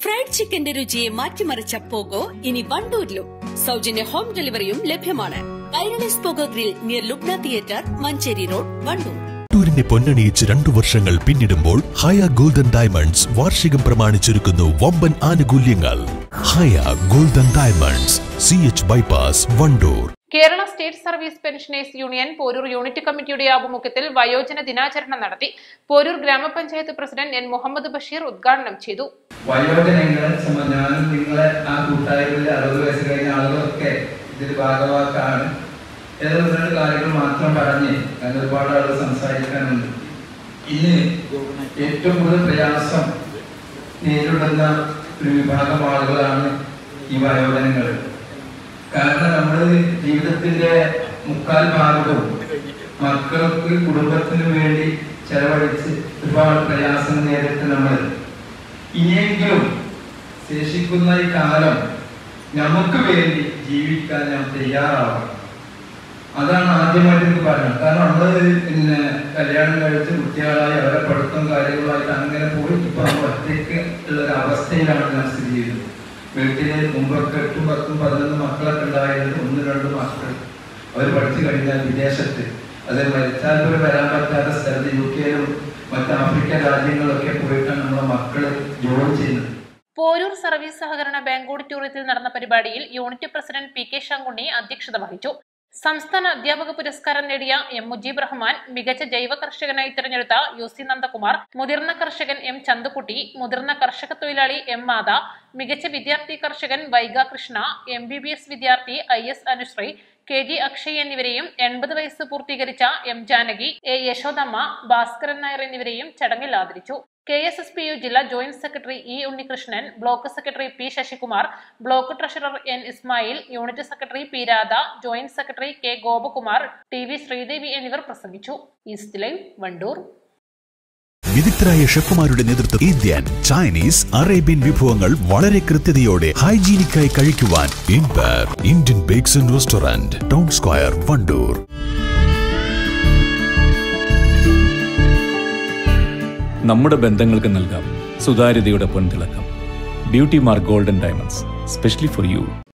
fried ചിക്കന്റെ രുചിയെ മാറ്റിമറിച്ച pogo ഇനി വണ്ടൂരിലും സൗജന്യ ഹോം ഡെലിവറിയും ലഭ്യമാണ് Kairali's Pogo grill near Lubna theatre Manjeri road Wandoor ടൂരിനെ പൊന്നണിയിച്ച് രണ്ടു വർഷങ്ങൾ പിന്നിടുമ്പോൾ ഹയ ഗോൾഡൻ ഡയമണ്ട്സ് വാർഷികം പ്രമാണിച്ചൊരുക്കുന്നു വമ്പൻ ആനുകൂല്യങ്ങൾ Haya golden diamonds C H bypass Wandoor Kerala state service pensioners union Porur unit കമ്മിറ്റിയുടെ ആഭിമുഖ്യത്തിൽ വയോജന ദിനാചരണം നടത്തി പോരൂർ ഗ്രാമപഞ്ചായത്ത് പ്രസിഡന്റ് എൻ മുഹമ്മദ് ബഷീർ ഉദ്ഘാടനം ചെയ്തു വയോജനങ്ങളെ സംബ- ഞാനും നിങ്ങളെ ആ കൂട്ടായ്മയിലെ അറുപത് വയസ്സ് കഴിഞ്ഞ ആളുകളൊക്കെ ഇതിൽ ഭാഗവാക്കാണ് ഏതോ ഒന്ന് രണ്ട് കാര്യങ്ങൾ മാത്രം പറഞ്ഞ് അങ്ങനെ ഒരുപാട് ആളുകൾ സംസാരിക്കാനുണ്ട് ഇന്ന് ഏറ്റവും കൂടുതൽ പ്രയാസം നേരിടുന്ന ഒരു വിഭാഗം ആളുകളാണ് ഈ വയോജനങ്ങൾ കാരണം നമ്മൾ ജീവിതത്തിന്റെ മുക്കാൽ ഭാഗവും മക്കൾക്ക് കുടുംബത്തിനു വേണ്ടി ചെലവഴിച്ച് ഒരുപാട് പ്രയാസം നേരിട്ട് നമ്മൾ ഇനിയെങ്കിലും ശേഷിക്കുന്ന ഈ കാലം നമുക്ക് വേണ്ടി ജീവിക്കാൻ നാം തയ്യാറാവണം അതാണ് ആദ്യമായിട്ട് എനിക്ക് പറയുന്നത് കാരണം നമ്മള് പിന്നെ കല്യാണം കഴിച്ച് കുട്ടികളായി അവരെ പഠിത്തം കാര്യങ്ങളായിട്ട് അങ്ങനെ പോയി ഇപ്പൊ നമ്മൾ ഒറ്റയ്ക്ക് ഉള്ള ഒരു അവസ്ഥയിലാണ് ഞാൻ സ്ഥിതി ചെയ്യുന്നത് വീട്ടില് മുമ്പൊക്കെ എട്ടും പത്തും പതിനൊന്ന് മക്കളൊക്കെ ഉണ്ടായിരുന്നത് ഒന്ന് രണ്ട് മക്കൾ അവർ പഠിച്ചു കഴിഞ്ഞാൽ വിദേശത്ത് അത് മരിച്ചാൽ പോലും വരാൻ പറ്റാത്ത സ്ഥലത്ത് യു കെയിലും മറ്റ് ആഫ്രിക്കൻ രാജ്യങ്ങളിലൊക്കെ പോയിട്ടാണ് നമ്മളെ മക്കള് ജോലി ചെയ്യുന്നത് പോരൂർ സർവീസ് സഹകരണ ബാങ്ക് ഓഡിറ്റോറിയത്തിൽ നടന്ന പരിപാടിയിൽ unit president P K Sankunni അധ്യക്ഷത വഹിച്ചു സംസ്ഥാന അധ്യാപക പുരസ്കാരം നേടിയ എം മുജീബ് റഹ്മാൻ മികച്ച ജൈവ കർഷകനായി തിരഞ്ഞെടുത്ത യു സി നന്ദകുമാർ മുതിർന്ന കർഷകൻ എം ചന്തുക്കുട്ടി മുതിർന്ന കർഷക തൊഴിലാളി എം മാത മികച്ച വിദ്യാർത്ഥി കർഷകൻ Vaiga Krishna M B B S വിദ്യാർത്ഥി I S Anusree K G Akshay എന്നിവരെയും എൺപത് വയസ്സ് പൂർത്തീകരിച്ച എം ജാനകി എ യശോദമ്മ ഭാസ്കരൻ നായർ എന്നിവരെയും ചടങ്ങിൽ ആദരിച്ചു K S S P U ജില്ലാ joint secretary E Unnikrishnan block secretary P Sasikumar block treasurer N Ismail unit secretary P Radha joint secretary K Gopakumar T V Sreedevi എന്നിവർ പ്രസംഗിച്ചു ഈസ്റ്റ് ലൈവ് വണ്ടൂർ വിദഗ്ധരായ ഷെഫുമാരുടെ നേതൃത്വം ഇന്ത്യൻ ചൈനീസ് അറേബ്യൻ വിഭവങ്ങൾ വളരെ കൃത്യതയോടെ ഹൈജീനിക്കായി കഴിക്കുവാൻ ഇൻപർ Indian bakes and restaurant town square Wandoor നമ്മുടെ ബന്ധങ്ങൾക്ക് നൽകാം സുതാര്യതയുടെ പൊൻതിളക്കം beauty mark golden diamonds specially for U